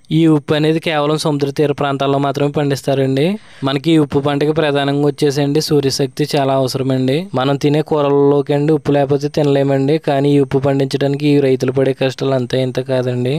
ఈ ఉప్పు అనేది కేవలం సముద్ర తీర ప్రాంతాల్లో మాత్రమే పండిస్తారండి మనకి ఈ ఉప్పు పంటకి ప్రధానంగా వచ్చేసండి సూర్యశక్తి చాలా అవసరమండి మనం తినే కూరల్లోకి అండి ఉప్పు లేకపోతే తినలేమండి కానీ ఈ ఉప్పు పండించడానికి ఈ రైతులు పడే కష్టాలు అంతా ఇంత కాదండి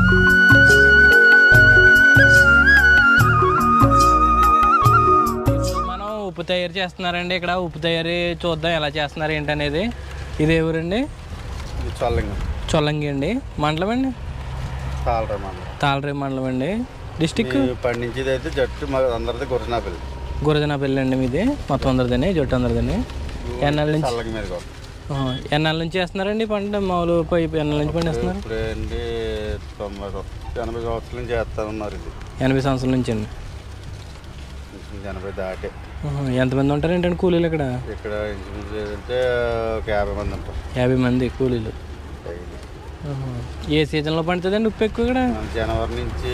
మనం ఉప్పు తయారు చేస్తున్నారండి ఇక్కడ ఉప్పు తయారీ చూద్దాం ఎలా చేస్తున్నారు ఏంటనేది ఇది ఎవరండి ఇది చల్లంగా చొల్లంగి అండి మండలం అండి తాళరా మన తాళరేం మండలం అండి డిస్టిక్ పండించేది అయితే జట్టు మా అందరిది గురజనాపల్లి గురజనపల్లి అండి మీది మొత్తం అందరిదని జట్టు అందరిదని ఎన్నాళ్ళ నుంచి చల్లగా మీద కూడా ఆ, ఎన్నాళ్ళ నుంచి వేస్తున్నారండి పంట మామూలు పైపు ఎన్నాళ్ళ నుంచి పండిస్తున్నారు ఇప్పుడు ఏంటి తొంభై సం- ఎనభై సంవత్సరాల నుంచి చేస్తానన్నారు ఇది ఎనభై సంవత్సరాల నుంచి అండి ఇంచుమించు ఎనభై దాటే ఆహా, ఎంతమంది ఉంటారు ఏంటండి కూలీలు ఇక్కడ ఇక్కడ ఇంచుమించు ఏంటంటే ఒక యాభై మంది ఉంటారు యాభై మంది కూలీలు డైలీ. ఆహా. ఏ సీజన్లో పండుతుందండి ఉప్పు ఎక్కువ ఇక్కడ మన జనవరి నుంచి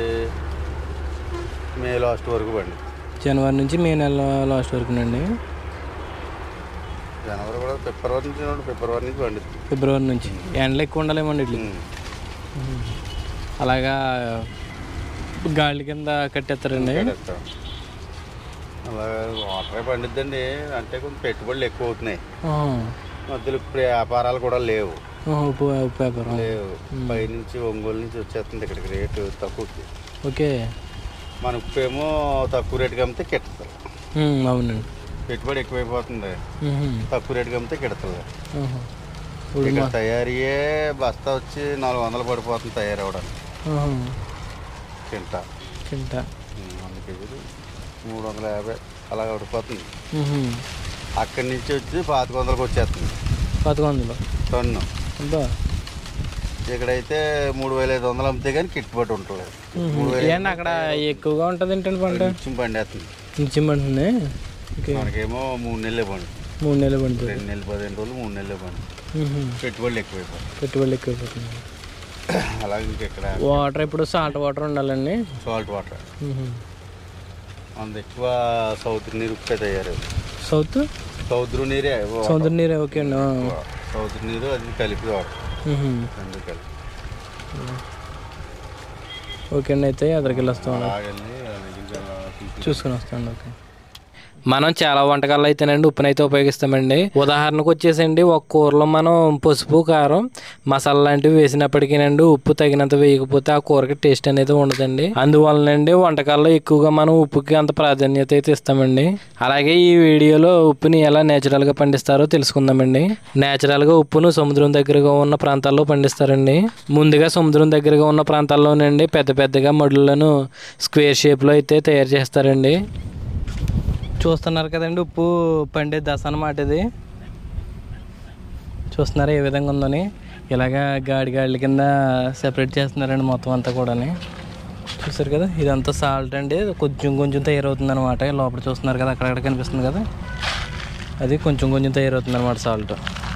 మే లాస్ట్ వరకు పండి జనవరి నుంచి మే నెల లాస్ట్ వరకు అండి జనవరి కూడా ఫిబ్రవరి నుంచి చూడండి, ఫిబ్రవరి నుంచి పండుతుంది ఫిబ్రవరి నుంచి ఎండలు ఎక్కువ ఉండాలేమండి ఇట్లా అలాగా గాలి కింద కట్టేస్తారండి అలా వాటరే పండిద్దండి అంటే కొంచెం పెట్టుబడులు ఎక్కువ అవుతున్నాయి ఆహా. మధ్యలో ఇప్పుడు వ్యాపారాలు కూడా లేవు ఆహా, ఉప్పు ఉప్పు వ్యాపారం లేవు పైనుంచి ఒంగోలు నుంచి వచ్చేస్తుంది ఇక్కడికి రేటు తక్కువకి ఓకే మన ఉప్పు ఏమో తక్కువ రేటుకి అమ్మితే కిడతలు ఉమ్, అవునండి పెట్టుబడి ఎక్కువైపోతుంది ఉహుం. తక్కువ రేటుకి అమ్మితే కిడతలు ఆహా. ఇప్పుడు ఇక్కడ తయారీయే బస్తా వచ్చి నాలుగు వందలు పడిపోతుంది తయారవడానికి ఆహా. తింటా తింటా వంద కేజీలు మూడు వందల యాభై అలా పడిపోతుంది ఉహుం. అక్కడి నుంచి వచ్చి పాతిక వందలకు వచ్చేస్తుంది పదకొండు వందలు టన్ను అబ్బా ఇక్కడైతే మూడు వేల ఐదు వందలు అమ్మితే కానీ కిట్టుబాటు ఉంటలేదు ఉహుం. ఏంటి అక్కడ ఎక్కువగా ఉంటుంది ఏంటండి పంట నిత్యం పండేస్తుంది నిత్యం పండుతుంది ఓకే మనకేమో మూడు నెలలే పండు మూడు నెలలు పండుతుంది రెండు నెలలు పదిహేను రోజులు మూడు నెలలే పండు ఉహుం. పెట్టుబడులు ఎక్కువైపోతాయి పెట్టుబడులు ఎక్కువైపోతుంది అలాగే ఇంకెక్కడ వాటర్ ఇప్పుడు సాల్ట్ వాటర్ ఉండాలండి సాల్ట్ వాటర్ ఉహుం. అంత ఎక్కువ సౌత్ నీరు ఉప్పే తయారు సౌత్ సముద్రం నీరే సముద్ర నీరు ఓకే అండి ఆ. సముద్ర నీరు అది కలిపి వాటర్ ఉహుం. రెండు కలిపి ఓకే అండి అయితే అక్కడికి వెళ్ళి వస్తాం అలాగెళ్ళి అది ఇంకా తీసుకు- చూసుకుని వస్తాండి ఓకే మనం చాలా వంటకాలు అయితేనండి ఉప్పునైతే ఉపయోగిస్తామండి ఉదాహరణకు వచ్చేసండి ఒక కూరలో మనం పసుపు కారం మసాలా లాంటివి వేసినప్పటికీనండి ఉప్పు తగినంత వేయకపోతే ఆ కూరకి టేస్ట్ అనేది ఉండదండి అందువలనండి వంటకాల్లో ఎక్కువగా మనం ఉప్పుకి అంత ప్రాధాన్యత అయితే ఇస్తామండి అలాగే ఈ వీడియోలో ఉప్పుని ఎలా నేచురల్గా పండిస్తారో తెలుసుకుందామండి నేచురల్గా ఉప్పును సముద్రం దగ్గరగా ఉన్న ప్రాంతాల్లో పండిస్తారండి ముందుగా సముద్రం దగ్గరగా ఉన్న ప్రాంతాల్లోనండి పెద్ద పెద్దగా మడులను స్క్వేర్ షేప్లో అయితే తయారు చేస్తారండి చూస్తున్నారు కదండి ఉప్పు పండే దశ అన్నమాట ఇది చూస్తున్నారా ఏ విధంగా ఉందని ఇలాగా గాడి గాడిల కింద సెపరేట్ చేస్తున్నారండి మొత్తం అంతా కూడాని చూసారు కదా ఇదంతా సాల్ట్ అండి కొంచెం కొంచెం తయారవుతుంది అనమాట లోపల చూస్తున్నారు కదా అక్కడక్కడ కనిపిస్తుంది కదా అది కొంచెం కొంచెం తయారవుతుంది అనమాట సాల్ట్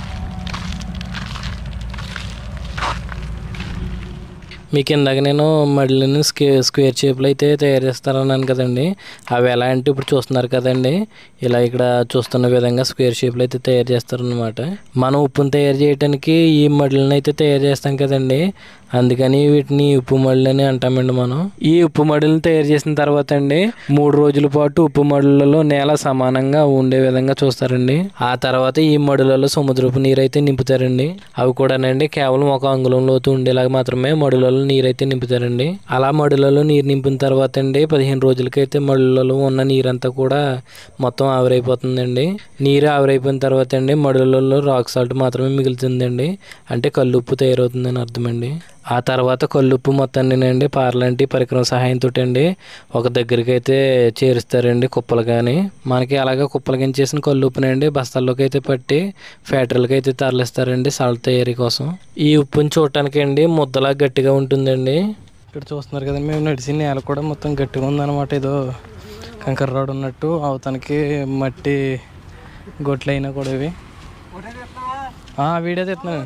మీకు ఇందాక నేను మడిలను స్క్వే స్క్వేర్ షేప్లో అయితే తయారు చేస్తారన్నాను కదండి అవి ఎలా అంటే ఇప్పుడు చూస్తున్నారు కదండి ఇలా ఇక్కడ చూస్తున్న విధంగా స్క్వేర్ షేప్లో అయితే తయారు చేస్తారనమాట మనం ఉప్పును తయారు చేయడానికి ఈ మడులను అయితే తయారు చేస్తాం కదండి అందుకని వీటిని ఉప్పు మడులు అని అంటామండి మనం ఈ ఉప్పు మడులను తయారు చేసిన తర్వాత అండి మూడు రోజుల పాటు ఉప్పు మడులలో నేల సమానంగా ఉండే విధంగా చూస్తారండి ఆ తర్వాత ఈ మడులలో సముద్రపు నీరు అయితే నింపుతారండి అవి కూడానండి కేవలం ఒక అంగుళం లోతు ఉండేలాగా మాత్రమే మడులలో నీరు అయితే నింపుతారండి అలా మడులలో నీరు నింపిన తర్వాత అండి పదిహేను రోజులకైతే మడులలో ఉన్న నీరంతా కూడా మొత్తం ఆవిరైపోతుందండి నీరు ఆవిరైపోయిన తర్వాత అండి మడులలో రాక్ సాల్ట్ మాత్రమే మిగులుతుందండి అంటే కల్లుప్పు తయారవుతుందని అర్థమండి ఆ తర్వాత కల్లుప్పు మొత్తాన్ని అండి పార్లాంటి పరికరం సహాయంతో అండి ఒక దగ్గరికి అయితే చేరుస్తారండి కుప్పలు కానీ మనకి అలాగే కుప్పలు కింద చేసిన కల్లుప్పునండి బస్తాల్లోకి అయితే పట్టి ఫ్యాక్టరీలకు అయితే తరలిస్తారండి సాల్ట్ తయారీ కోసం ఈ ఉప్పుని చూడటానికి అండి ముద్దలా గట్టిగా ఉంటుందండి ఇక్కడ చూస్తున్నారు కదండి మేము నడిచిన నేల కూడా మొత్తం గట్టిగా ఉందన్నమాట ఏదో కంకర రాడు ఉన్నట్టు అవతనికి మట్టి గొట్లు అయినా కూడా ఇవి ఆ, వీడియో తెస్తున్నాను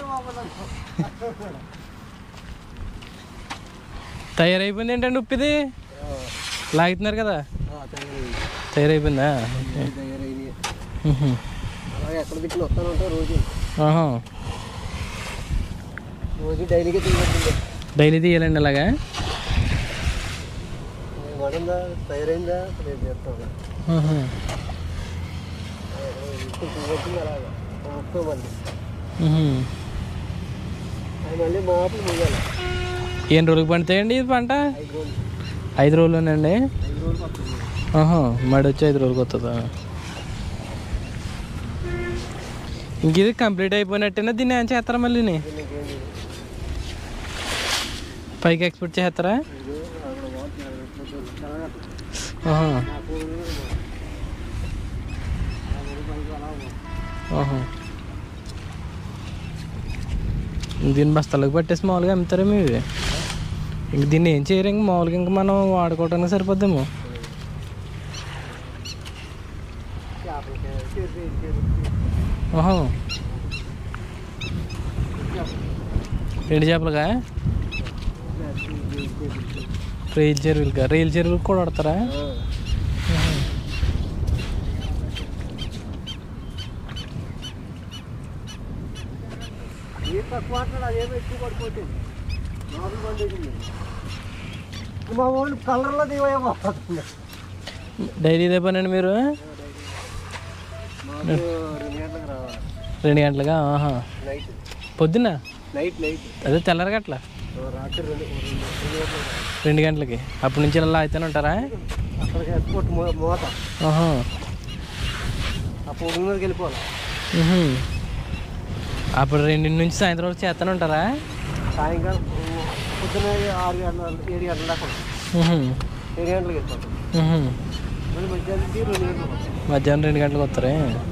తయారైపోయింది ఏంటండి ఉప్పు ఇది లాగుతున్నారు కదా తయారైపోయిందా ఓకే. మ్హూ. ఎక్కడ దిక్కులు వస్తాను ఉంటా రోజు ఆహా. రోజు డైలీగా తిరుగుతుంది డైలీ తీయాలండి ఇలాగా మడందా తయారైందా నేను చేస్తాను ఆహా. ఇప్పుడు వచ్చింది అలాగా ముప్పై మంది ఉహు. అది మళ్ళీ మాపులు ముయ్యాలి ఎన్ని రోజులకు పండుతాయండి ఇది పంట ఐదు రోజులు ఐదు రోజులునండి ఐదు రోజులు పడుతుంది ఆహా మడి వచ్చి ఐదు రోజులకు వస్తుందా ఇంక ఇది కంప్లీట్ అయిపోయినట్టేనా దీన్ని ఏం చేస్తారా మళ్ళీ దీనికి ఏం లేదు. పైకి ఎక్స్పోర్ట్ చేస్తారా ఇది అక్కడ పోతున్నారు. కొంచెం తెల్లగట్టు. ఆహా. నాకు యాభై రూపాయలకి అలా ఉంది. ఆహా. దీన్ని బస్తాలకు పట్టేసి మామూలుగా అమ్ముతారా మీరు ఇంక దీన్ని ఏం చేయరు ఇంక మామూలుగా ఇంక మనం వాడుకోవడానికి సరిపోద్దేమో చేపలకి చేసి చేసి ఆహా ఎండు చేపలుగా రైలు చెరువులుగా రైలు చెరువులకు కూడా పడతారా ఏ తక్కువ అంటాడు అదేమో ఎక్కువ పడిపోతుంది మామూలు పండుగ మా వాళ్ళు కలర్లో దివయ్యా డైలీ ఇదే పనండి మీరు మాకు రెండు గంటలకు రావాలి రెండు గంటలుగా ఆహా నైట్ పొద్దున్న నైట్ నైట్ అదే తెల్లరగట్ల రాత్రి రెండు రెండు రెండు గంటలకు రావాలి రెండు గంటలకి అప్పటి నుంచి ఇలా అయితేనే ఉంటారా అక్కడికి ఎక్స్పోర్ట్ మో మోత ఆహా ఆ పొడి మీదకి వెళ్ళిపోవాలి ఉహు. అప్పుడు రెండింటి నుంచి సాయంత్రం వరకు చేస్తూనే ఉంటారా సాయంకాలం పొద్దున ఆరు గంటల ఏడు గంటల దాకా ఉంటాం. ఉహు. ఏడు గంటలకు వెళ్ళిపోతాం ఉహు. మళ్ళీ మధ్యాహ్నానికి రెండు గంటలకు వస్తాం. మధ్యాహ్నం రెండు గంటలకు వస్తారే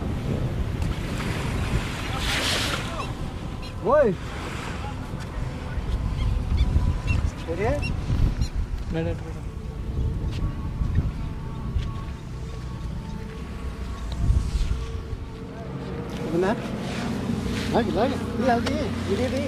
ఓయ్ సరే ఇదినా లాగి లాగి ఇది అది ఇది ఇది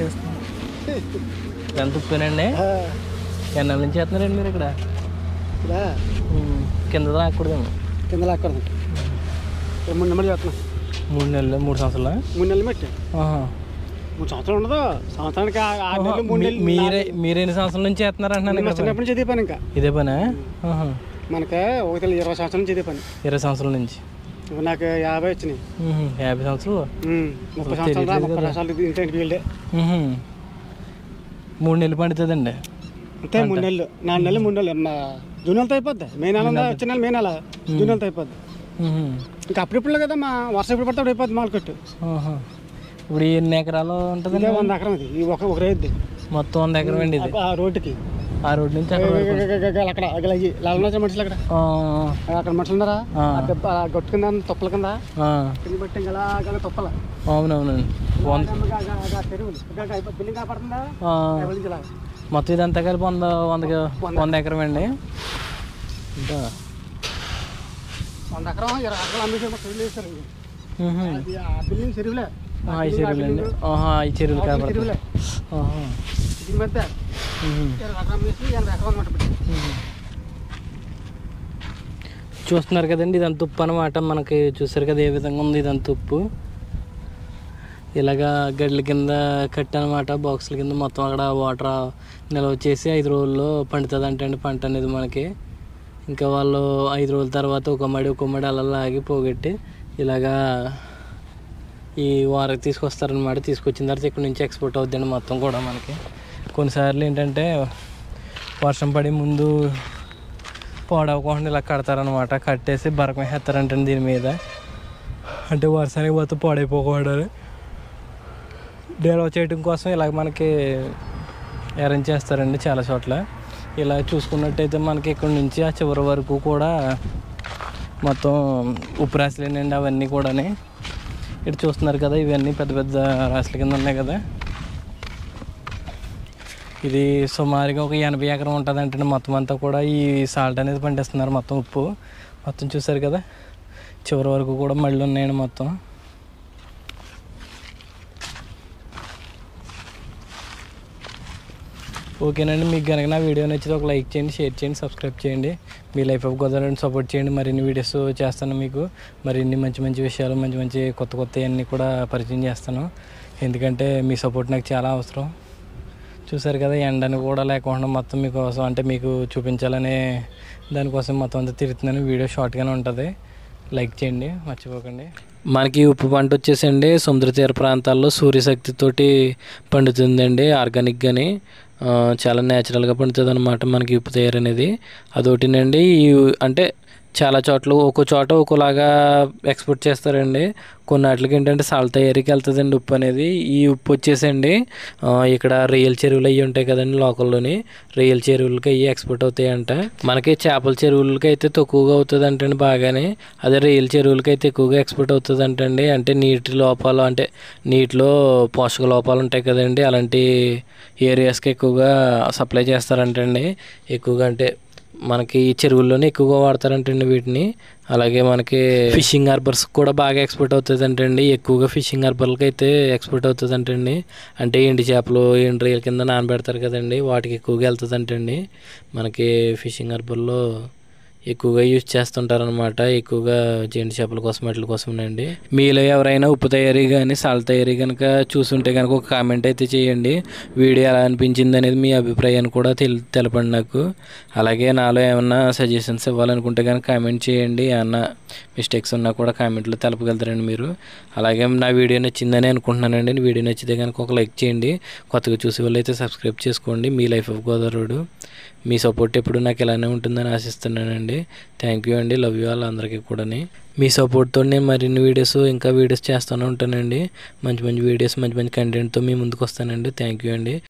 ఎంత ఉప్పేనండి ఎన్నాళ్ళ నుంచి చేస్తున్నారండి మీరు ఇక్కడ ఇలా ఉమ్. కింద రాకూడదేమో కింద లాక్కూడదు మూడు నెంబర్ చేస్తున్నాం మూడు నెలలు మూడు సంవత్సరాలు మూడు నెలలు పెట్టి ఆహా. మూడు సంవత్సరాలు ఉండదు సంవత్సరానికి ఆ- ఆరు నెలలు మూడు మీ- నెలలు మీరే మీరు ఎన్ని సంవత్సరాల నుంచి చేస్తున్నారు అంటున్నాను మా ఇక్కడ చిన్నప్పటి నుంచి ఇదే పని ఇంకా ఇదే పనా ఆహా. మనకి ఒకటి ఇరవై సంవత్సరాల నుంచి ఇదే పని ఇరవై సంవత్సరాల నుంచి ఇప్పుడు నాకు యాభై వచ్చినాయి ఉహు. యాభై సంవత్సరాలు ఉమ్, ముప్పై సంవత్సరాలు రా, ముప్పై సంవత్సరాలు ఇంత ఫీల్డే ఉహు. మూడు నెలలు పండుతుందండి అంతే మూడు నెలలు నాలుగు నెలలు మూడు నెలలు మా జూన్ నెలతో అయిపోద్ది మే నెల ఉందా వచ్చే నెల మే నెల జూన్ నెలతో అయిపోద్ది ఉహు. ఇంకా అప్పుడిప్పుడు కదా మా వర్షం ఇప్పుడు పడితే అప్పుడు అయిపోద్ది మాల్ కట్టు ఆహా. ఇప్పుడు ఎన్ని ఎకరాలు ఉంటుందండి ఇదే వంద ఎకరం ఇది ఈ ఒక ఒక రైతు మొత్తం వంద ఎకరం అండి ఇది ఆ రోడ్డుకి ఆ రోడ్ నుంచి అక్కడ వరకు. అక్కడ అక్కడ లాలనాచల మనుషులు అక్కడ ఆ, అక్కడ మనుషులు ఉన్నారా ఆ. ఆ దెబ్బ ఆ గట్టు కింద తొప్పల కింద ఆ, కింద బట్టి ఇంకా అలాగ తొప్పల అవునవునండి వంద చెరువులు బిల్డింగ్ కాపాడుతుందా ఆ, ఎవరి నుంచి ఇలాగ. మొత్తం ఇదంతా కలిపి వంద వంద వంద ఎకరం అండి ఇంకా వంద ఎకరం ఇరవై ఎకరాలు అమ్మేసారు చెరువులు వేస్తారు ఉహు. అది ఆ బిల్డింగ్ చెరువులే ఆ, ఈ చెరువులు అండి ఆహా ఈ చెరువులు కాబట్టి చెరువులే ఆహా. దీని మధ్య ఉహు. ఇరవై ఎకరం వేసి ఎనభై ఎకరం అనమాట ఇప్పుడు. చూస్తున్నారు కదండి ఇదంతా ఉప్పు అనమాట మనకి చూసారు కదా ఏ విధంగా ఉంది ఇదంతా ఉప్పు ఇలాగా గడ్ల కింద కట్టి అనమాట బాక్సుల కింద మొత్తం అక్కడ వాటర్ నిల్వ చేసి ఐదు రోజుల్లో పండుతుంది అంటే పంట అనేది మనకి ఇంకా వాళ్ళు ఐదు రోజుల తర్వాత ఒక మడి ఒక మడి అలా లాగి పోగొట్టి ఇలాగా ఈ వారికి తీసుకొస్తారనమాట తీసుకొచ్చిన తర్వాత ఇక్కడ నుంచి ఎక్స్పోర్ట్ అవుద్దండి మొత్తం కూడా మనకి కొన్నిసార్లు ఏంటంటే వర్షం పడి ముందు పాడవకుండా ఇలా కడతారనమాట కట్టేసి బరకం వేస్తారంటే దీని మీద అంటే వర్షానికి మొత్తం పాడైపోకూడదు డెలివర్ చేయడం కోసం ఇలా మనకి అరేంజ్ చేస్తారండి చాలా చోట్ల ఇలా చూసుకున్నట్టయితే మనకి ఇక్కడ నుంచి ఆ చివరి వరకు కూడా మొత్తం ఉప్పు రాశులేనండి అవన్నీ కూడాని ఇటు చూస్తున్నారు కదా ఇవన్నీ పెద్ద పెద్ద రాశుల కింద ఉన్నాయి కదా ఇది సుమారుగా ఒక ఎనభై ఎకరం ఉంటుంది అంటే మొత్తం అంతా కూడా ఈ సాల్ట్ అనేది పండిస్తున్నారు మొత్తం ఉప్పు మొత్తం చూసారు కదా చివరి వరకు కూడా మళ్ళీ ఉన్నాయండి మొత్తం ఓకేనండి మీకు కనుక నా వీడియో నచ్చితే ఒక లైక్ చేయండి షేర్ చేయండి సబ్స్క్రైబ్ చేయండి మీ లైఫ్ ఆఫ్ గోదావరిని సపోర్ట్ చేయండి మరిన్ని వీడియోస్ చేస్తాను మీకు మరిన్ని మంచి మంచి విషయాలు మంచి మంచి కొత్త కొత్త అన్నీ కూడా పరిచయం చేస్తాను ఎందుకంటే మీ సపోర్ట్ నాకు చాలా అవసరం చూసారు కదా ఎండని కూడా లేకుండా మొత్తం మీకోసం అంటే మీకు చూపించాలనే దానికోసం మొత్తం అంతా తిరుగుతున్నాను వీడియో షార్ట్గానే ఉంటుంది లైక్ చేయండి మర్చిపోకండి మనకి ఈ ఉప్పు పంట వచ్చేసండి సముద్ర తీర ప్రాంతాల్లో సూర్యశక్తితోటి పండుతుందండి ఆర్గానిక్గాని ఆ, చాలా న్యాచురల్గా పండుతుంది అనమాట మనకి ఉప్పు తయారు అనేది అదొకటినండి ఈ అంటే చాలా చోట్ల ఒక్కో చోట ఒక్కోలాగా ఎక్స్పోర్ట్ చేస్తారండి కొన్నాటికి ఏంటంటే సాల్ట్ తయారీకి వెళ్తుందండి ఉప్పు అనేది ఈ ఉప్పు వచ్చేసండి ఆ, ఇక్కడ రొయ్యల చెరువులు అవి ఉంటాయి కదండి లోకల్లోని రొయ్యల చెరువులకి అవి ఎక్స్పోర్ట్ అవుతాయంట మనకి చేపల చెరువులకి అయితే తక్కువగా అవుతుంది అంటండి బాగానే అదే రొయ్యల చెరువులకి అయితే ఎక్కువగా ఎక్స్పోర్ట్ అవుతుంది అంటండి అంటే నీటి లోపాలు అంటే నీటిలో పోషక లోపాలు ఉంటాయి కదండి అలాంటి ఏరియాస్కి ఎక్కువగా సప్లై చేస్తారంటండి ఎక్కువగా అంటే మనకి ఈ చెరువుల్లోనే ఎక్కువగా వాడతారంటండి వీటిని అలాగే మనకి ఫిషింగ్ హార్బర్స్ కూడా బాగా ఎక్స్పోర్ట్ అవుతుంది అంటండి ఎక్కువగా ఫిషింగ్ హార్బర్లకి అయితే ఎక్స్పోర్ట్ అవుతుంది అంటండి అంటే ఎండి చేపలు ఎండి రొయ్యల కింద నానబెడతారు కదండి వాటికి ఎక్కువగా వెళ్తుంది అంటండి మనకి ఫిషింగ్ హార్బర్లో ఎక్కువగా యూజ్ చేస్తుంటారనమాట ఎక్కువగా జెండు చేపల కోసం వాటి కోసం అండి మీలో ఎవరైనా ఉప్పు తయారీ కానీ సాల్ట్ తయారీ కనుక చూసుంటే కనుక ఒక కామెంట్ అయితే చేయండి వీడియో ఎలా అనిపించింది అనేది మీ అభిప్రాయాన్ని కూడా తెల్ తెలపండి నాకు అలాగే నాలో ఏమన్నా సజెషన్స్ ఇవ్వాలనుకుంటే కనుక కామెంట్ చేయండి ఏమన్నా మిస్టేక్స్ ఉన్నా కూడా కామెంట్లో తెలపగలుగుతారండి మీరు అలాగే నా వీడియో నచ్చిందని అనుకుంటున్నానండి వీడియో నచ్చితే కనుక ఒక లైక్ చేయండి కొత్తగా చూసే వాళ్ళు అయితే సబ్స్క్రైబ్ చేసుకోండి మీ లైఫ్ ఆఫ్ గోదావరుడు మీ సపోర్ట్ ఎప్పుడు నాకు ఇలానే ఉంటుందని ఆశిస్తున్నానండి థ్యాంక్ యూ అండి లవ్ యూ ఆల్ అందరికీ కూడాని మీ సపోర్ట్తో నేను మరిన్ని వీడియోస్ ఇంకా వీడియోస్ చేస్తూనే ఉంటానండి మంచి మంచి వీడియోస్ మంచి మంచి కంటెంట్తో మీ ముందుకు వస్తానండి థ్యాంక్ యూ అండి